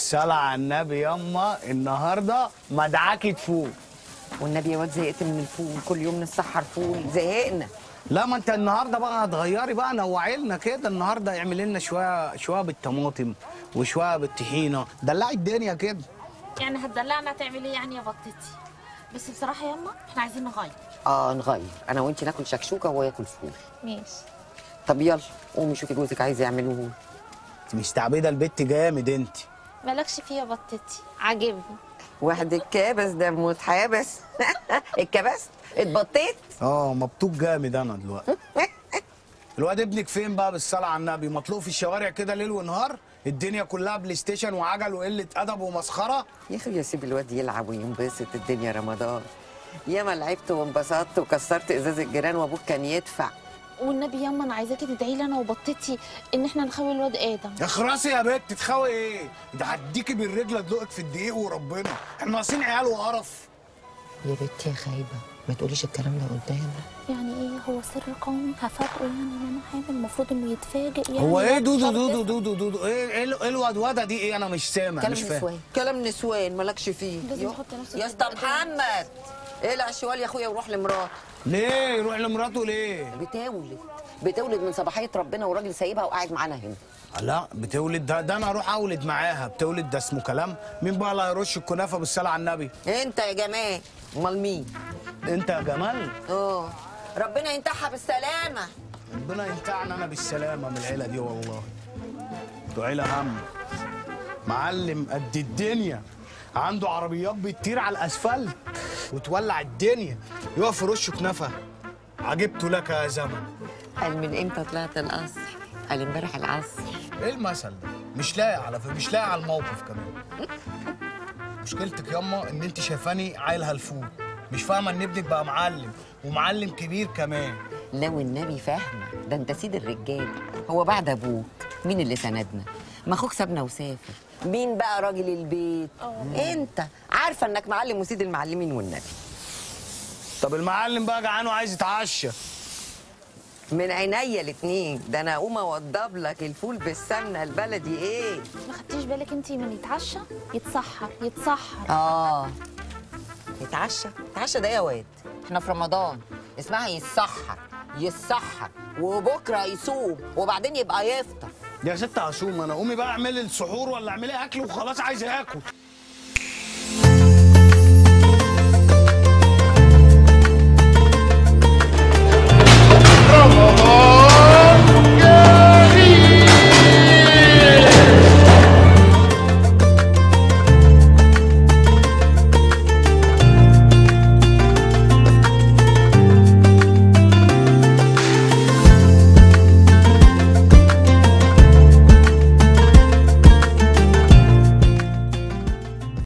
بالصلاة على النبي ياما النهارده مدعاكي تفوق والنبي يا واد زهقت من الفول كل يوم نسحر فول زهقنا لا ما انت النهارده بقى هتغيري بقى نوعي لنا كده النهارده اعملي لنا شويه شويه بالطماطم وشويه بالطحينه دلعي الدنيا كده يعني هتدلعنا تعمل ايه يعني يا بطتي بس بصراحه ياما احنا عايزين نغير اه نغير انا وانت ناكل شكشوكه وهو ياكل فول ماشي طب يلا قومي شوفي جوزك عايز يعمله انت مستعبده البت جامد انت مالكش فيه يا بطتي عاجبني واحد الكابس ده متحابس الكبست اتبطيت اه مبطوط جامد انا دلوقتي الواد ابنك فين بقى بالصلاه على النبي مطلوب في الشوارع كده ليل ونهار الدنيا كلها بلاي ستيشن وعجل وقله ادب ومسخره يا اخي يا سيب الواد يلعب وينبسط الدنيا رمضان ياما لعبت وانبسطت وكسرت ازاز الجيران وابوك كان يدفع والنبي ياما انا عايزاكي تدعي لي انا وبطتي ان احنا نخوي الواد ادم اخرسي يا بت تخوي ايه ده هديكي بالرجل ادلقك في الدقيق وربنا احنا ناقصين عيال وقرف يا بنتي يا خايبه ما تقوليش الكلام ده قدامنا يعني ايه هو سر قومي هفاجئه يعني ان انا حامل المفروض انه يتفاجئ يعني هو ايه يكسر دودو دودو جسمه. دودو دودو ايه ايه ال- ايه الودوده دي ايه انا مش سامع كلام مش فاهم نسوان كلام نسوان مالكش فيه لازم يو- يحط نفسه يا في اسطى البلد. محمد اقلع الشوال يا اخويا وروح لمراته ليه يروح لمراته ليه بتولد بتولد من صباحيه ربنا وراجل سايبها وقاعد معانا هنا لا بتولد ده, ده انا اروح اولد معاها بتولد ده اسمه كلام مين بقى اللي هيرش الكنافه بالصلاه على النبي انت يا جمال امال مين انت يا جمال اه ربنا ينتحها بالسلامه ربنا ينفعنا انا بالسلامه من العيله دي والله انتوا عيله هم معلم قد الدنيا عنده عربيات بتطير على الاسفلت وتولع الدنيا يقف في وشه كنفه عجبت لك يا زمن قال من امتى طلعت القصر قال امبارح العصر ايه المثل ده مش لاقي على فكره مش لاقي على الموقف كمان مشكلتك ياما ان انت شايفاني عيل هلفوت مش فاهمه ان ابنك بقى معلم ومعلم كبير كمان لو النبي فاهمه ده انت سيد الرجال هو بعد ابوك مين اللي سندنا ما اخوك سابنا وسافر مين بقى راجل البيت انت عارفه انك معلم وسيد المعلمين والنبي طب المعلم بقى جعان وعايز يتعشى من عينيا الاتنين ده انا اقوم اوضب لك الفول بالسمنه البلدي ايه ما خدتيش بالك انت من يتعشى يتسحر يتسحر اه يتعشى يتعشى ده يا واد احنا في رمضان اسمها يتسحر يتسحر وبكره يصوم وبعدين يبقى يفطر يا ست عصوم انا قومي بقى اعملي السحور ولا اعملي اكل وخلاص عايز اكل